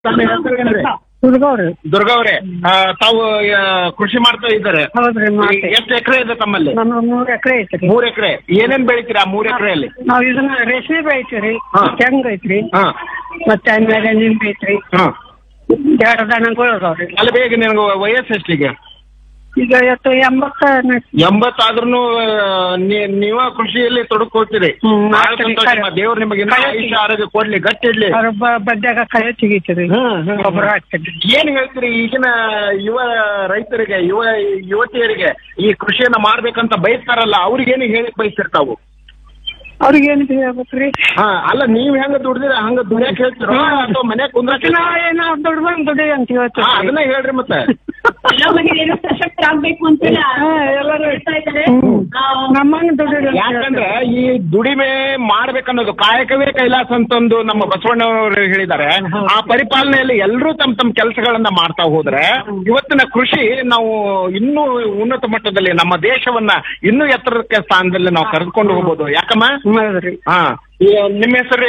ತಮ್ಮ ಹೆಸರೇನ್ರಿ ಹುಡುಗವ್ರು ದುರ್ಗಾ ಅವರೇ ತಾವು ಆ, ಕೃಷಿ ಮಾಡ್ತಾ ಇದ್ದಾರೆ ಹೌದ್ರಿ ಮಾಡ್ತೀವಿ ಎಷ್ಟು ಎಕರೆ ಇದೆ ತಮ್ಮಲ್ಲಿ ನಮ್ದು ಮೂರ್ ಎಕರೆ ಐತ್ರಿ ಮೂರ್ ಎಕರೆ ಏನೇನ್ ಬೆಳಿತೀರಾ ಮೂರ್ ಎಕರೆಯಲ್ಲಿ ನಾವ್ ಇದನ್ನ ರೇಷ್ಮೆ ಬೆಳಿತೀವ್ರಿ ಹಾ. ತೆಂಗ್ ಐತ್ರಿ ಹಾ ಮತ್ತೆ ಆಮೇಲೆ ನಿಂಬೆ ಐತ್ರಿ ಹಾ ಎರಡು ದನಗಳು ಅದಾವ್ರಿ ಅಲ್ಲಿ ಬೇಗ ನಿನಗೆ ವಯಸ್ಸು ಎಷ್ಟಿಗೆ ಈಗ ಇವತ್ತು ಎಂಬತ್ತ ಎಂಬತ್ತಾದ್ರೂ ನೀವ ಕೃಷಿಯಲ್ಲಿ ತೊಡಕೋತೀರಿ ಹ್ಮ್, ಬಹಳ ಮಾಡ್ತೀನಿ, ಸಂತೋಷ ಖರೆ. ದೇವ್ರು ನಿಮಗೆ ಇನ್ನೂ ಆಯುಷ್ಯ ಆರೋಗ್ಯ ಕೊಡ್ಲಿ ಗಟ್ಟಿ ಇಡ್ಲಿ ಅವ್ರ ಬಡ್ಡ್ಯಾಗ ಕಳೆ ತೆಗಿತೀರಿ ಹ್ಮ್, ಹ್ಮ್. ಗೊಬ್ಬರ ಹಾಕ್ತೀರಿ ಏನ್ ಹೇಳ್ತೀರಿ ಈಗಿನ ಯುವ ರೈತರಿಗೆ ಯುವ ಯುವತಿಯರಿಗೆ ಈ ಕೃಷಿಯನ್ನ ಮಾಡ್ಬೇಕಂತ ಬಯಸ್ತಾರಲ್ಲ ಅವ್ರಿಗೇನು ಹೇಳಿ ಬಯಸ್ತಿರ್ತಾವು ಅವ್ರಿಗೆ ಏನ್ ಹೇಳ್ಬೇಕ್ರಿ ಹಾ ಅಲ್ಲ ನೀವ್ ಹೆಂಗ ದುಡ್ದಿರ ಹಂಗ ದುಡಿಯಕ್ ಹೇಳ್ತಿರೋ ಅಥವಾ ಮನ್ಯಾಗ ಕುಂದ್ರಕ್ ನಾವ್ ಏನೋ ದುಡ್ದಂಗ್ ದುಡಿ ಅಂತ ಹಾ, ಹೇಳ್ತೀವಿ ಅದನ್ನ ಹೇಳ್ರಿ ಮತ್ತೆ ಎಲ್ಲ ಮಹಿಳೆಯರು ಸಶಕ್ತರಾಗ್ಬೇಕು ಅಂತ ಹಾ, ಎಲ್ಲರೂ ಹೇಳ್ತಾ ಇದ್ದಾರೆ ಹ್ಮ್. ಆ, ನಮ್ಮಂಗ್ ದುಡಿ ಯಾಕಂದ್ರೆ ಈ ದುಡಿಮೆ ಮಾಡ್ಬೇಕನ್ನೋದು ಕಾಯಕವೇ ಕೈಲಾಸ ಅಂತಂದು ನಮ್ಮ ಬಸವಣ್ಣವರು ಹೇಳಿದ್ದಾರೆ ಆ ಪರಿಪಾಲನೆಯಲ್ಲಿ ಎಲ್ಲರೂ ತಮ್ಮ ತಮ್ಮ ಕೆಲಸಗಳನ್ನ ಮಾಡ್ತಾ ಹೋದ್ರೆ ಇವತ್ತಿನ ಕೃಷಿ ನಾವು ಇನ್ನೂ ಉನ್ನತ ಮಟ್ಟದಲ್ಲಿ ನಮ್ಮ ದೇಶವನ್ನ ಇನ್ನೂ ಎತ್ತರಕ್ಕೆ ಸ್ಥಾನದಲ್ಲಿ ನಾವು ಕರೆದುಕೊಂಡು ಹೋಗ್ಬೋದು ಯಾಕಮ್ಮ ಹೌದ್ರಿ ಹಾ ಈ ನಿಮ್ಮ ಹೆಸರು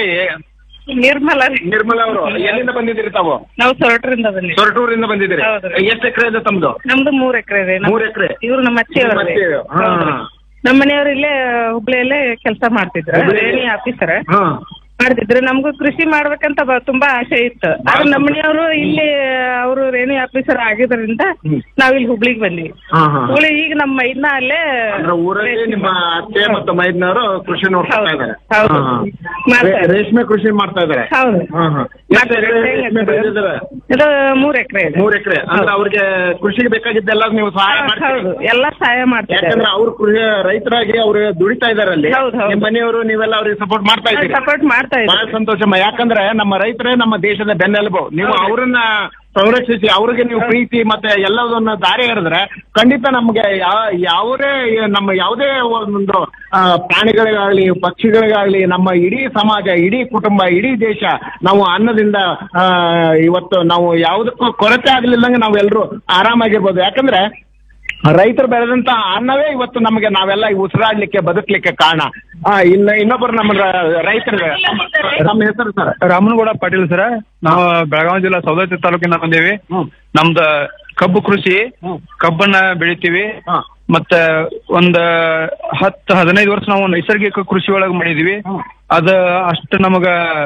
ನಿರ್ಮಲ ರೀ ನಿರ್ಮಲಾ ಅವರು ಎಲ್ಲಿಂದ ಬಂದಿದ್ದೀರಿ ತಾವು ನಾವು ಸೊರಟರಿಂದ ಬಂದ್ವಿ ಸೊರಟೂರಿಂದ ಬಂದಿದ್ದೀರಿ ಹೌದ್ರಿ. ಎಷ್ಟು ಎಕರೆ ಇದೆ ತಮ್ದು ನಮ್ದು ಮೂರ್ ಎಕರೆ ಇದೆ ಮೂರ್ ಎಕರೆ ಇವ್ರು ನಮ್ಮ ಅತ್ತೆಯವ್ರು ನಿಮ್ಮ ಅತ್ತೆಯವ್ರು. ಹಾ. ನಮ್ಮ ಮನೆಯವ್ರು ಇಲ್ಲೇ ಹುಬ್ಳಿಯಲ್ಲೇ ಕೆಲಸ ಮಾಡ್ತಿದ್ರು ಹುಬ್ಳಿಯಲ್ಲಿ? ರೇಣಿ ಆಫೀಸರ್ ಹಾ ಮಾಡ್ತಿದ್ರು ನಮಗೂ ಕೃಷಿ ಮಾಡ್ಬೇಕಂತ ಬ- ತುಂಬಾ ಆಸೆ ಇತ್ತು ಆದ್ರೆ ನಮ್ಮ ಮನೆಯವರು ಇಲ್ಲಿ ಅವರು ರೇಣಿ ಆಫೀಸರ್ ಆಗಿದ್ರಿಂದ ಹ್ಮ್. ನಾವ್ ಇಲ್ಲಿ ಹುಬ್ಳಿಗ್ ಬಂದ್ವಿ ಹಾ ಹಾ ಹುಬ್ಳಿ ಈಗ ನಮ್ಮ ಮೈದ್ನ ಅಲ್ಲೇ ಅಂದ್ರೆ ಊರಲ್ಲಿ ನಿಮ್ಮ ಅತ್ತೆ ಮತ್ತು ಮೈದ್ನವರು ಕೃಷಿ ನೋಡ್ತಾ ಹೌದು. ಇದ್ದಾರೆ ಹೌದು. ಹಾ, ಹಾ. ಮಾಡ್ತಾ ರೇ- ರೇಷ್ಮೆ ಕೃಷಿ ಮಾಡ್ತಾ ಇದ್ದಾರೆ ಹೌದು ಹಾ, ಹಾ. ಎಷ್ಟು ಎಕರೆ ರೇಷ್ಮೆ ಬೆಳೆದಿದ್ದಾರೆ? ಇದು ಮೂರ್ ಎಕರೆ ಇದೆ ಮೂರ್ ಎಕರೆ ಅಂದ್ರೆ ಅವ್ರಿಗೆ ಕೃಷಿಗೆ ಬೇಕಾಗಿದ್ದೆಲ್ಲ ನೀವು ಸಹಾಯ ಮಾಡ್ತೀರಿ ಹೌದು ಎಲ್ಲಾ ಸಹಾಯ ಮಾಡ್ತಿದ್ದಾರೆ ಯಾಕಂದ್ರೆ ಅವ್ರು ಕೃಷಿ ರೈತರಾಗಿ ಅವ್ರು ದುಡಿತಾ ಇದಾರೆ ಅಲ್ಲಿ ಹೌದು, ಹೌದು. ನಿಮ್ಮ ಮನೆಯವರು ನೀವೆಲ್ಲ ಅವ್ರಿಗೆ ಸಪೋರ್ಟ್ ಮಾಡ್ತಾ ಇದ್ದೀರಿ ಸಪೋರ್ಟ್ ಮಾಡ್ತಾ ಬಹಳ ಇದ್ದಾರೆ ಸಂತೋಷಮ್ಮ ಯಾಕಂದ್ರೆ ನಮ್ಮ ರೈತರೇ ನಮ್ಮ ದೇಶದ ಬೆನ್ನೆಲುಬು ನೀವು ಅವರನ್ನ ಸಂರಕ್ಷಿಸಿ ಅವ್ರಿಗೆ ನೀವು ಪ್ರೀತಿ ಮತ್ತೆ ಎಲ್ಲದನ್ನ ದಾರಿ ಎರೆದ್ರೆ ಖಂಡಿತ ನಮ್ಗೆ ಯಾ- ಯಾವುದೇ ನಮ್ಮ ಯಾವುದೇ ಒಂದು ಆ, ಪ್ರಾಣಿಗಳಿಗಾಗ್ಲಿ ಪಕ್ಷಿಗಳಿಗಾಗ್ಲಿ ನಮ್ಮ ಇಡೀ ಸಮಾಜ ಇಡೀ ಕುಟುಂಬ ಇಡೀ ದೇಶ ನಾವು ಅನ್ನದಿಂದ ಆ, ಇವತ್ತು ನಾವು ಯಾವುದಕ್ಕೂ ಕೊರತೆ ಆಗ್ಲಿಲ್ಲಂಗೆ ನಾವೆಲ್ಲರೂ ಆರಾಮಾಗಿರ್ಬೋದು ಯಾಕಂದ್ರೆ ರೈತರು ಬೆಳೆದಂತ ಅನ್ನವೇ ಇವತ್ತು ನಮಗೆ ನಾವೆಲ್ಲ ಈ ಉಸಿರಾಡ್ಲಿಕ್ಕೆ ಬದುಕ್ಲಿಕ್ಕೆ ಕಾರಣ ಆ, ಇನ್ನು ಇನ್ನೊಬ್ಬರು ನಮ್ಮ ರ- ರೈತರಿಗೆ ನಮ್ಮ ಹೆಸರು ಸರ್ ರಾಮನಗೌಡ ಪಾಟೀಲ್ ಸರ ನಾವು ಬೆಳಗಾವಿ ಜಿಲ್ಲಾ ಸೌದತ್ತಿ ತಾಲೂಕಿನ ಬಂದೇವಿ ಹ್ಮ್. ನಮ್ದ ಕಬ್ಬು ಕೃಷಿ ಹ್ಮ್. ಕಬ್ಬನ್ನ ಬೆಳಿತೀವಿ ಹಾ. ಮತ್ತ ಒಂದ್ ಹತ್ತು ಹದಿನೈದು ವರ್ಷ ನಾವು ನೈಸರ್ಗಿಕ ಕೃಷಿ ಒಳಗ್ ಮಾಡಿದೀವಿ ಹ್ಮ್. ಅದ ಅಷ್ಟು ನಮಗ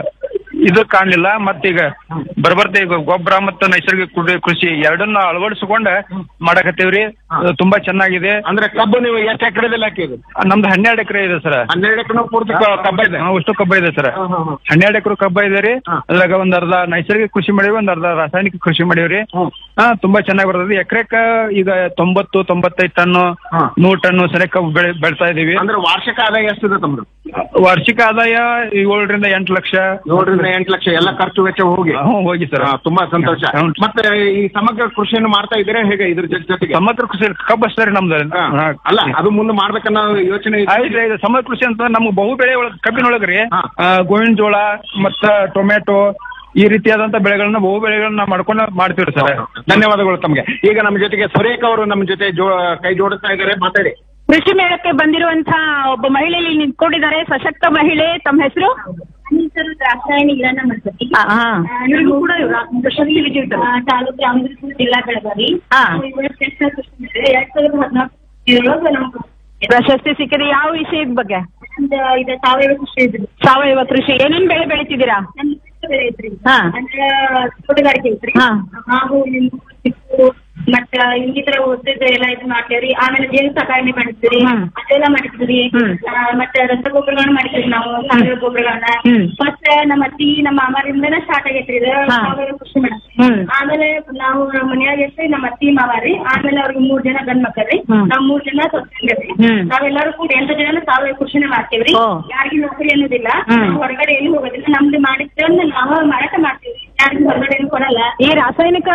ಇದು ಕಾಣ್ಲಿಲ್ಲ ಮತ್ತೀಗ ಬರ್ಬರ್ತೆ ಈಗ ಗೊಬ್ಬರ ಮತ್ತು ನೈಸರ್ಗಿಕ ಕೃ- ಕೃಷಿ ಎರಡನ್ನ ಅಳವಡಿಸಿಕೊಂಡ ಮಾಡಕತ್ತೇವ್ರಿ ಅದು ತುಂಬಾ ಚೆನ್ನಾಗಿದೆ ಅಂದ್ರೆ ಕಬ್ಬು ನೀವು ಎಷ್ಟು ಎಕರೆದಲ್ಲಿ ಹಾಕಿದ್ರಿ ನಮ್ದು ಹನ್ನೆರಡು ಎಕರೆ ಇದೆ ಸರ್ ಹನ್ನೆರಡು ಎಕರೆ ಪೂರ್ತಿ ಕ- ಕಬ್ಬ ಇದೆ ಅಷ್ಟು ಕಬ್ಬ ಇದೆ ಸರ್ ಹಾ, ಹಾ, ಹಾ. ಹನ್ನೆರಡು ಎಕರೆ ಕಬ್ಬ ಇದೆ ರೀ ಹಾ. ಅದ್ರಾಗ ಒಂದ್ ಅರ್ಧ ನೈಸರ್ಗಿಕ ಕೃಷಿ ಮಾಡೀವಿ ಒಂದ್ ಅರ್ಧ ರಾಸಾಯನಿಕ ಕೃಷಿ ಮಾಡೀವ್ರಿ ಹ್ಮ್. ಹಾ ತುಂಬಾ ಚೆನ್ನಾಗಿ ಬರ್ತದೆ ಎಕರೆಕ ಈಗ ತೊಂಬತ್ತು ತೊಂಬತ್ತೈದು ಟನ್ನು ಹಾ. ನೂರು ಟನ್ನು ಸರಿ ಕಬ್ಬು ಬೆಳೆ ಬೆಳ್ತಾ ಇದೀವಿ ಅಂದ್ರೆ ವಾರ್ಷಿಕ ಆದಾಯ ಎಷ್ಟಿದೆ ತಮ್ದು ವಾರ್ಷಿಕ ಆದಾಯ ಏಳರಿಂದ ಎಂಟು ಲಕ್ಷ ಏಳರಿಂದ ಎಂಟು ಲಕ್ಷ ಎಲ್ಲ ಖರ್ಚು ವೆಚ್ಚ ಹೋಗಿ ಹ್ಞೂ ಹೋಗಿ ಸರ್ ಹಾ, ತುಂಬಾ ಸಂತೋಷ ಹ್ಞೂ. ಮತ್ತೆ ಈ ಸಮಗ್ರ ಕೃಷಿಯನ್ನು ಮಾಡ್ತಾ ಇದ್ದೀರಾ ಹೇಗೆ ಇದ್ರ ಜೊತೆ ಜೊತೆಗೆ ಸಮಗ್ರ ಕೃಷಿ ಕಬ್ಬು ಅಷ್ಟೇ ರೀ ನಮ್ದು ಹಾ. ಹಾ. ಅಲ್ಲ ಅದು ಮುಂದೆ ಮಾಡ್ಬೇಕನ್ನೋ ಯೋಚನೆ ಇದೆ. ಆಯ್ತು ಇದು ಸಮಗ್ರ ಕೃಷಿ ಅಂತ ನಮ್ಗೆ ಬಹು ಬೆಳೆ ಒಳಗ್ ಕಬ್ಬಿನೊಳಗ್ರಿ ಹಾ. ಆ, ಗೋವಿನ ಜೋಳ ಮತ್ತ ಟೊಮೆಟೊ ಈ ರೀತಿಯಾದಂತ ಬೆಳೆಗಳನ್ನ ಬಹು ಬೆಳೆಗಳನ್ನ ಮಾಡ್ಕೊಂಡು ಮಾಡ್ತೀವಿ ಸರ್ ಧನ್ಯವಾದಗಳು ತಮಗೆ ಈಗ ನಮ್ಮ ಜೊತೆಗೆ ಸುರೇಖ ಅವರು ನಮ್ಮ ಜೊತೆ ಜೋ ಕೈ ಜೋಡಿಸ್ತಾ ಇದ್ದಾರೆ ಮಾತಾಡಿ ಕೃಷಿ ಮೇಳಕ್ಕೆ ಬಂದಿರುವಂತಹ ಒಬ್ಬ ಮಹಿಳೆ ಇಲ್ಲಿ ನಿಂತ್ಕೊಂಡಿದ್ದಾರೆ ಸಶಕ್ತ ಮಹಿಳೆ ತಮ್ಮ ಹೆಸರು ಹೆಸರು ದಾಕ್ಷಾಯಣಿ ಇರಾನ ಮಠಪತಿ ಇವ್ರಿಗೂ ಕೂಡ ಕೃಷಿ ತಾಲೂಕು ರಾಮದುರ್ಗ ಜಿಲ್ಲಾ ಬೆಳಗಾವಿ ಹಾ. ಇವತ್ತು ಎಷ್ಟು ಖುಷಿ ಇದೆ. ಎರಡ್ ಸಾವಿರದ ಹದಿನಾಲ್ಕು ನಮ್ಗೆ ಪ್ರಶಸ್ತಿ ಸಿಕ್ಕಿದೆ ಯಾವ ವಿಷಯದ ಬಗ್ಗೆ ಒಂದು ಇದು ಸಾವಯವ ಕೃಷಿ ಇದ್ರಿ ಸಾವಯವ ಕೃಷಿ ಏನೇನ್ ಬೆಳೆ ಬೆಳಿತಿದ್ದೀರಾ ನಮ್ ಬೆಳೆ ಐತ್ರಿ ಹಾ. ಅಂದ್ರೆ ತೋಟಗಾರಿಕೆ ಐತ್ರಿ ಹಾ. ಹಾಗೂ ನಿಂಬು ಚಿಕ್ಕು ಮತ್ತ ಇನ್ನಿತರ ಓದಿದ ಎಲ್ಲ ಇದು ಮಾಡ್ತೇವ್ರಿ ಆಮೇಲೆ ಜೇನು ಸಾಕಾಣೆ ಮಾಡಿಸ್ತೀರಿ ಹ್ಮ್. ಅದೆಲ್ಲ ಮಾಡಿಸ್ತೀರಿ ಹ್ಮ್. ಆ, ಮತ್ತೆ ರಸಗೊಬ್ಬರಗಳನ್ನ ಮಾಡಿಸ್ತೀವಿ ನಾವು ಸಾವಯವ ಗೊಬ್ಬರಗಳನ್ನ ಹ್ಮ್. ಫಸ್ಟ್ ನಮ್ಮ ಅತ್ತಿ ನಮ್ಮ ಮಾಮಾರಿಂದನೇ ಸ್ಟಾರ್ಟ್ ಆಗೈತ್ರಿ ಇದು ಹಾ. ಸಾವಯವ ಕೃಷಿ ಮಾಡಕ್ ಹ್ಮ್. ಆಮೇಲೆ ನಾವು ನಮ್ಮ ಮನ್ಯಾಗ ಎಷ್ಟ್ರಿ ನಮ್ಮ ಅತ್ತಿ ಮಾವಾರಿ ಆಮೇಲೆ ಅವ್ರಿಗೆ ಮೂರ್ ಜನ ಗಂಡ್ ಮಕ್ಕಳ್ರಿ ಹ್ಮ್. ನಾವ್ ಮೂರ್ ಜನ ಸೊಸೆಂದ್ರಿ ಹ್ಮ್. ನಾವೆಲ್ಲರೂ ಕೂಡ ಎಂಟು ಜನ ಸಾವಯವ ಕೃಷಿನ ಮಾಡ್ತೇವ್ರಿ ಓ. ಯಾರಿಗೂ ನೌಕರಿ ಅನ್ನೋದಿಲ್ಲ ಹ್ಮ್. ನಾವು ಹೊರಗಡೆ ಎಲ್ಲಿ ಹೋಗೋದಿಲ್ಲ ನಮ್ದು ಮಾಡಿದ್ರನ್ನ ನಾವು ಮಾರಾಟ ಮಾಡ್ತೀವಿ ಯಾರಿಗೂ ಹೊರಗಡೆ ಏನು ಕೊಡಲ್ಲ ಈ ರಾಸಾಯನಿಕ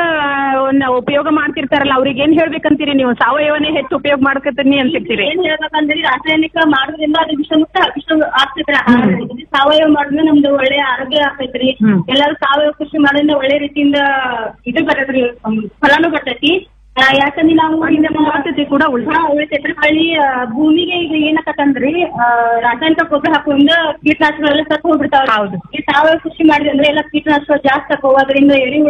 ಉಪಯೋಗ ಮಾಡ್ತಿರ್ತಾರಲ್ಲ ಅವ್ರಿಗೆ ಏನ್ ಹೇಳ್ಬೇಕಂತೀರಿ ನೀವು ಸಾವಯವನೇ ಹೆಚ್ಚು ಉಪಯೋಗ ಮಾಡ್ಕೊತೀನಿ ಅಂತಿರ್ತೀರಿ ಏನ್ ಹೇಳ್ಬೇಕಂದ್ರೆ ರಾಸಾಯನಿಕ ಮಾಡೋದ್ರಿಂದ ಅದು ವಿಷಮುಕ್ತ ವಿಷ ಆಗ್ತೈತ್ರಿ ಇದು ಸಾವಯವ ಮಾಡೋದ್ರಿಂದ ನಮ್ದು ಒಳ್ಳೆ ಆರೋಗ್ಯ ಆಗ್ತೈತ್ರಿ ಹ್ಮ್. ಎಲ್ಲಾರು ಸಾವಯವ ಕೃಷಿ ಮಾಡೋದ್ರಿಂದ ಒಳ್ಳೆ ರೀತಿಯಿಂದ ಇದು ಬರ್ತೈತ್ರಿ ಹ್ಮ್, ಫಲಾನು ಬರ್ತೈತಿ ಆ, ಯಾಕಂದ್ರೆ ನಾವು ಮತ್ತೆ ಫಲವತ್ತತೆ ಕೂಡ ಉಳಿತೈತಿ. ಹಾ, ಉಳಿತೈತ್ರಿ ಹಳ್ಳಿ ಆ, ಭೂಮಿಗೆ ಈಗ ಏನಾಕತ್ತಂದ್ರಿ ಆ, ರಾಸಾಯನಿಕ ಗೊಬ್ಬರ ಹಾಕೋದ್ರಿಂದ ಕೀಟನಾಶಕಗಳೆಲ್ಲ ಸತ್ತು ಹೋಗ್ಬಿಡ್ತಾವ್ರಿ ಹೌದು. ಈ ಸಾವಯವ ಕೃಷಿ ಮಾಡಿದ್ರೆ ಎಲ್ಲ ಕೀಟನಾಶಕ ಜಾಸ್ತಿ ಹಾಕೋದ್ರಿಂದ ಎರೆ